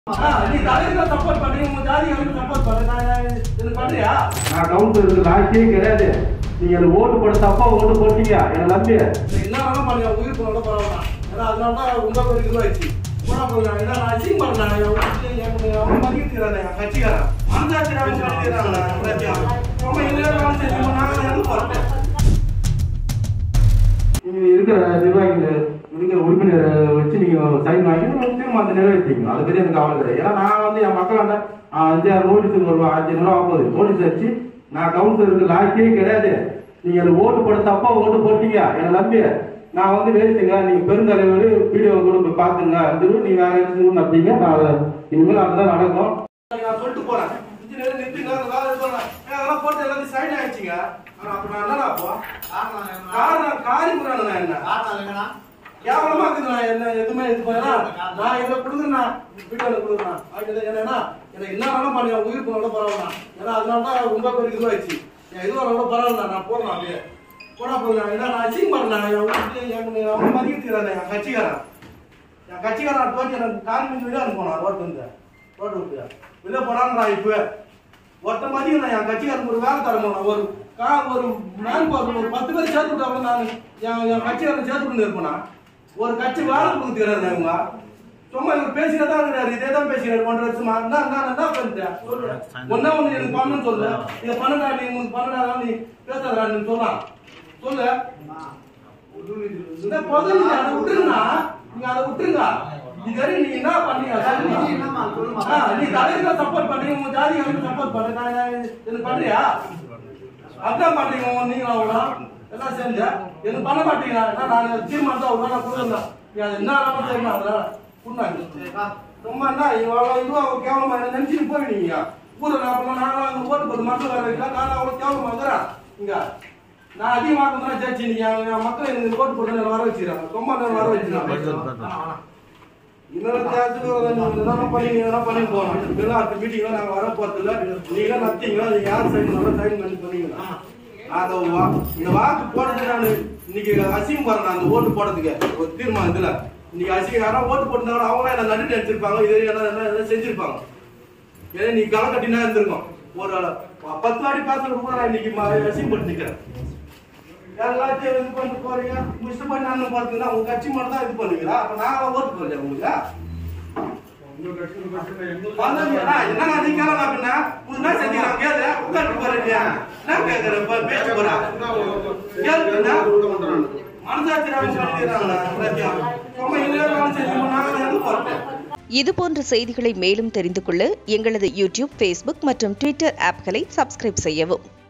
ஆ, நீ தலைவரை சப்போர்ட் பண்ணி உங்க ஜாதிகளுக்கு சப்போர்ட் பண்ணு நான் நான் இது பண்றியா நான் கவுன்சிலருக்கு லாய்க்கே கிடையாது நீங்க எனக்கு ஓட்டு போட தப்பா ஓட்டு போட்டீங்க என்னை நம்பி நீ என்ன வேணா பண்ணி உயிர் போனோட பரவாயில்ல ஏன்னா அதனால தான் உங்க ஒரு இதுவாயிடுச்சு போனா போய் நான் என்ன நான் அசிங் பண்ணேன் அவன் மதிக்கிறான் என் கட்சிக்காரன் மனசாட்சி அவங்க மதிக்கிறாங்க ரொம்ப இல்லையா சரி நான் எங்க போறேன் நீங்க இருக்கிற நிர்வாகிகள் இருக்கிற உறுப்பினரை வச்சு நீங்க சைன் வாங்கி தீர்மானத்தை நிறைவேற்றிக்கணும் அதை பத்தி எனக்கு கவலை கிடையாது ஏன்னா நான் வந்து என் மக்களாண்ட அஞ்சாறு நோட்டீஸ் ஒரு அஞ்சு ரூபா ஆகுது நோட்டீஸ் வச்சு நான் கவுன்சிலருக்கு லாய்க்கே கிடையாது நீங்க எனக்கு ஓட்டு போட தப்பா ஓட்டு போட்டீங்க என்னை நம்பி நான் வந்து வேஸ்ட்டுங்க நீங்க பெருந்தலைவர் வீடியோ கூட போய் பாத்துங்க அது நீங்க வேற எதுவும் நம்பிங்க நான் அதை இனிமேல் அதுதான் நடக்கும் நான் சொல்லிட்டு போறேன் இன்ஜினியர் நிறுத்துங்க அந்த வேலை போறேன் அதெல்லாம் போட்டு எல்லாத்தையும் சைன் ஆயிடுச்சுங்க ஆனா அப்ப நான் என்னடா அப்போ காரணம் காரி முறானுங்க என்ன கேவலமா இருக்குது நான் என்ன எதுவுமே இது பண்ணா நான் இதை கொடுக்குறேன் வீடியோல கொடுக்குறேன் அது என்னன்னா எனக்கு என்ன வேணாலும் பண்ணி உயிர் போனோட பரவாயில்ல ஏன்னா அதனால தான் ரொம்ப பேருக்கு இதுவாயிடுச்சு என் இதுவாக பரவாயில்ல நான் போடுறேன் அப்படியே போனா போதும் ஏன்னா நான் அச்சீவ் பண்ணேன் என் வீட்டுல என் அவன் மதிக்கிறான் என் கட்சிக்காரன் என் கட்சிக்காரன் தோட்டி எனக்கு கார்மெண்ட் வீடு அனுப்பணும் ரோட்டு வந்து ரோட்டு விட்டு வெளில போறாங்க இப்போ ஒருத்த மதியம் என் கட்சிக்காரன் ஒரு வேலை தரணும் ஒரு கா ஒரு மேன் பவர் ஒரு பத்து பேர் சேர்த்து விட்டாங்க நான் என் என் கட்சிக்காரன் சேர்த்து கொண்டு இருப்பேனா ஒரு கட்சி வேலை கொடுத்துக்கிறாரு அவங்க சும்மா இவர் பேசினே தான் இருக்கிறாரு இதே தான் பேசுகிறாரு ஒன்றரை வருஷமா என்ன என்ன என்ன பண்ணிட்டேன் சொல்லு ஒன்னா ஒண்ணு எனக்கு பண்ணணும்னு சொல்லு இதை பண்ணுடா நீ உனக்கு பண்ணுடா நீ பேசாதடா நீ சொல்லலாம் சொல்லு இந்த முதல்ல நீங்க அதை விட்டுருங்க நீங்க அதை விட்டுருங்க இது வரைக்கும் நீங்க என்ன பண்ணீங்க சொல்லுங்க. ஆ, நீ தலைவரை சப்போர்ட் பண்ணி உங்க ஜாதிகளுக்கு சப்போர்ட் பண்ணு நான் நான் இது பண்றியா அதான் பண்றீங்க உங்க நீங்க அவங்க எல்லாம் சேர்ந்து எனக்கு பண்ண மாட்டீங்களா ஏன்னா நான் தீர்மானத்தை ஒரு வேலை கொடுக்குறேன் நீ அது என்ன ஆனாலும் தெரியும் அதனால கொடுங்க ரொம்ப என்ன இவ்வளோ இதுவா கேவலமா என்ன நினைச்சு போயிடுவீங்க ஊரில் நான் பண்ண நானும் அங்கே ஓட்டு போட்டு மக்கள் வர வைக்கலாம் நான் அவ்வளோ கேவலமா இருக்கிறேன் இங்க நான் அதிகமாக தான் ஜட்ஜி நீங்க என் மக்கள் எனக்கு ஓட்டு போட்டு என்னை வர வச்சுக்கிறாங்க ரொம்ப நேரம் வர வச்சுக்கிறாங்க இன்னொரு தேர்தலுக்கு இதெல்லாம் பண்ணி இதெல்லாம் பண்ணி போகணும் இதெல்லாம் அடுத்த மீட்டிங்லாம் நாங்கள் வர போகிறதில்ல நீங்களும் நத்திங்களா நீங்க யார் சைன் நல்லா சைன் பண்ணி பண்ணீங்களா அதை வா- இந்த வாக்கு போடுறது நான் இன்னைக்கு அசிங்கம் போறேன் நான் அந்த ஓட்டு போடுறதுக்கு ஒரு தீர்மானத்துல இன்னைக்கு அசிங்கம் யாரா ஓட்டு போட்டுருந்தாங்க அவங்களும் என்ன நடுட்டு அடிச்சிருப்பாங்க இது என்ன என்ன என்ன செஞ்சிருப்பாங்க ஏன்னா நீ களை கட்டினா இருந்திருக்கும் ஒரு பத்து வாட்டி பேசுறது கூட நான் இன்னைக்கு ம- அசிங்கம் பட்டு நிக்கிறேன் எல்லாத்தையும் இது பண்ணிட்டு போறீங்க மிஸ் பண்ணி அண்ணன் பார்த்தீங்கன்னா உங்க கட்சி மட்டும் தான் இது பண்ணுவீங்களா அப்ப நான் ஓட்டு போறேன் உங்களுக்கு வந்தீங்கன்னா, என்னங்க நீங்க கேளங்க அப்படின்னா, உனக்கு என்ன செஞ்சீங்க? கேளு. உட்கார்ந்து போறீங்க. என்ன கேக்குற? இப்ப பேச போறா. கேளு அப்படின்னா, மனசாட்சி அவங்க சொல்லிக்கிறாங்களா? எல்லாத்தையும். சும்மா இல்லையா வேலை செஞ்சோமா, நாங்க எங்க போறது? இதுபோன்ற செய்திகளை மேலும் தெரிந்து கொள்ள எங்களது யூடியூப் ஃபேஸ்புக் மற்றும் ட்விட்டர் ஆப்களை சப்ஸ்கிரைப் செய்யவும்